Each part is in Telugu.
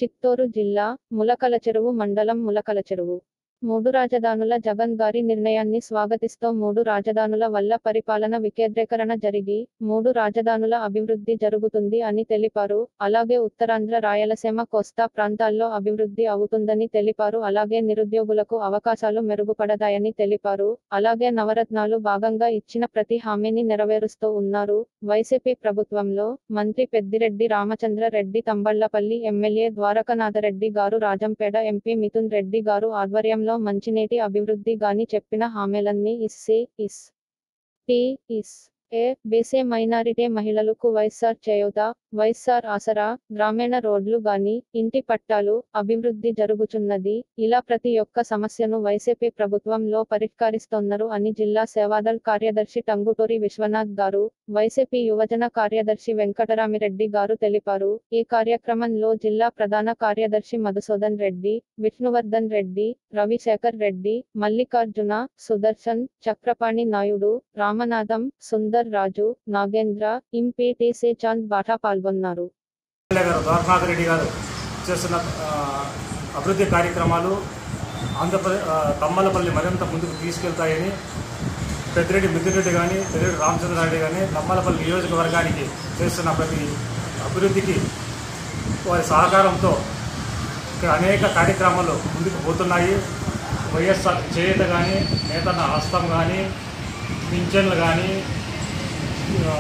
చిత్తూరు జిల్లా ములకలచెరువు మండలం ములకలచెరువు మూడు రాజధానుల జగన్ గారి నిర్ణయాన్ని స్వాగతిస్తూ మూడు రాజధానుల వల్ల పరిపాలన వికేంద్రీకరణ జరిగి మూడు రాజధానుల అభివృద్ధి జరుగుతుంది అని తెలిపారు అలాగే ఉత్తరాంధ్ర రాయలసీమ కోస్తా ప్రాంతాల్లో అభివృద్ధి అవుతుందని తెలిపారు అలాగే నిరుద్యోగులకు అవకాశాలు మెరుగుపడతాయని తెలిపారు అలాగే నవరత్నాలు భాగంగా ఇచ్చిన ప్రతి హామీని నెరవేరుస్తూ ఉన్నారు వైసీపీ ప్రభుత్వంలో మంత్రి పెద్దిరెడ్డి రామచంద్ర రెడ్డి తంబళ్లపల్లి ఎమ్మెల్యే ద్వారకనాథరెడ్డి గారు రాజంపేట ఎంపీ మిథున్ రెడ్డి గారు ఆధ్వర్యంలో మంచినీటి అభివృద్ధి గాని చెప్పిన హామీలన్నీ ఇస్సే ఇస్ టి ఇస్ ఏ బీసీ మైనారిటీ మహిళలకు వైఎస్ఆర్ చేయూత వైఎస్ఆర్ ఆసరా గ్రామీణ రోడ్లు గాని ఇంటి పట్టాలు అభివృద్ధి జరుగుచున్నది ఇలా ప్రతి ఒక్క సమస్యను వైసీపీ ప్రభుత్వంలో పరిష్కరిస్తున్నారు అని జిల్లా సేవాదల్ కార్యదర్శి టంగుటూరి విశ్వనాథ్ గారు వైసీపీ యువజన కార్యదర్శి వెంకటరామిరెడ్డి గారు తెలిపారు ఈ కార్యక్రమంలో జిల్లా ప్రధాన కార్యదర్శి మధుసూదన్ రెడ్డి విష్ణువర్ధన్ రెడ్డి రవిశేఖర్ రెడ్డి మల్లికార్జున సుదర్శన్ చక్రపాణి నాయుడు రామనాథం సుందర్ రాజు నాగేంద్ర ఇంపీటీసీ చాంద్ బాటా పాల్గొన్నారు ఎమ్మెల్యే గారు ద్వారకానాథ్ రెడ్డి గారు చేస్తున్న ఆ, అభివృద్ధి కార్యక్రమాలు ఆంధ్రప్రదేశ్ తమ్మలపల్లి మరింత ముందుకు తీసుకెళ్తాయని పెద్దిరెడ్డి మిద్దిరెడ్డి కానీ పెద్దిరెడ్డి రామచంద్రారెడ్డి కానీ తమ్మలపల్లి నియోజకవర్గానికి చేస్తున్న ప్రతి అభివృద్ధికి వారి సహకారంతో ఇక్కడ అనేక కార్యక్రమాలు ముందుకు పోతున్నాయి వైఎస్ఆర్ చేయుత కానీ నేతన్న హస్తం కానీ పింఛన్లు కానీ ఆ,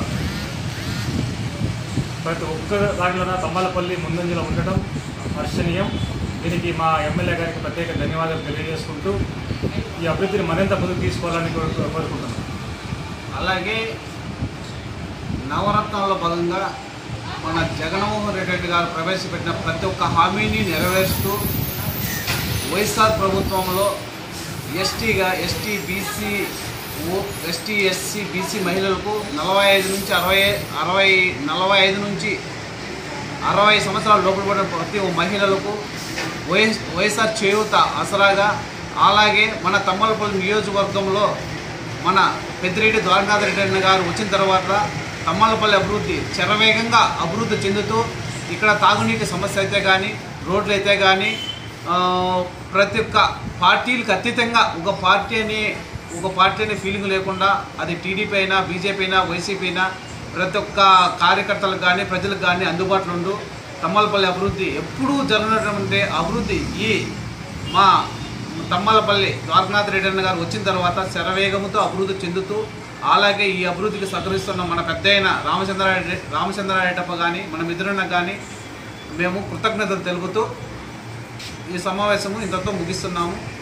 ప్రతి ఒక్క దాంట్లోన తమ్మలపల్లి ముందంజలో ఉండటం హర్షణీయం దీనికి మా ఎమ్మెల్యే గారికి ప్రత్యేక ధన్యవాదాలు తెలియజేసుకుంటూ ఈ అభివృద్ధిని మరింత ముందుకు తీసుకోవాలని కోరు- కోరుకుంటున్నాను అలాగే నవరత్నాల్లో భాగంగా మన జగన్మోహన్ రెడ్డి గారు ప్రవేశపెట్టిన ప్రతి ఒక్క హామీని నెరవేరుస్తూ వైఎస్ఆర్ ప్రభుత్వంలో ఎస్టీగా ఎస్టీ బీసీ ఓ ఎస్టీ ఎస్సీ బీసీ మహిళలకు నలభై ఐదు నుంచి అరవై అరవై నలభై ఐదు నుంచి అరవై సంవత్సరాల లోపల పడిన ప్రతి ఒక్క మహిళలకు వైఎస్ వైఎస్ఆర్ చేయూత అసరాగా అలాగే మన తమ్మలపల్లి నియోజకవర్గంలో మన పెద్దిరెడ్డి ద్వారకాథ రెడ్డి అన్న గారు వచ్చిన తర్వాత తమ్మలపల్లి అభివృద్ధి శరవేగంగా అభివృద్ధి చెందుతూ ఇక్కడ తాగునీటి సమస్య అయితే కానీ రోడ్లు అయితే కానీ ఆ, ప్రతి ఒక్క పార్టీలకు అతీతంగా ఒక పార్టీ అని ఒక పార్టీ అనే ఫీలింగ్ లేకుండా అది టీడీపీ అయినా బీజేపీ అయినా వైసీపీ అయినా ప్రతి ఒక్క కార్యకర్తలకు కానీ ప్రజలకు కానీ అందుబాటులో ఉండు తమ్మలపల్లి అభివృద్ధి ఎప్పుడూ జరగనటువంటి అభివృద్ధి ఈ మా తమ్మలపల్లి ద్వారకనాథ్ రెడ్డి అన్న గారు వచ్చిన తర్వాత శరవేగముతో అభివృద్ధి చెందుతూ అలాగే ఈ అభివృద్ధికి సహకరిస్తున్న మన పెద్ద అయిన రామచంద్రారెడ్డి రామచంద్రారెడ్డప్ప కానీ మన మిత్రున్న కానీ మేము కృతజ్ఞతలు తెలుపుతూ ఈ సమావేశము ఇంతతో ముగిస్తున్నాము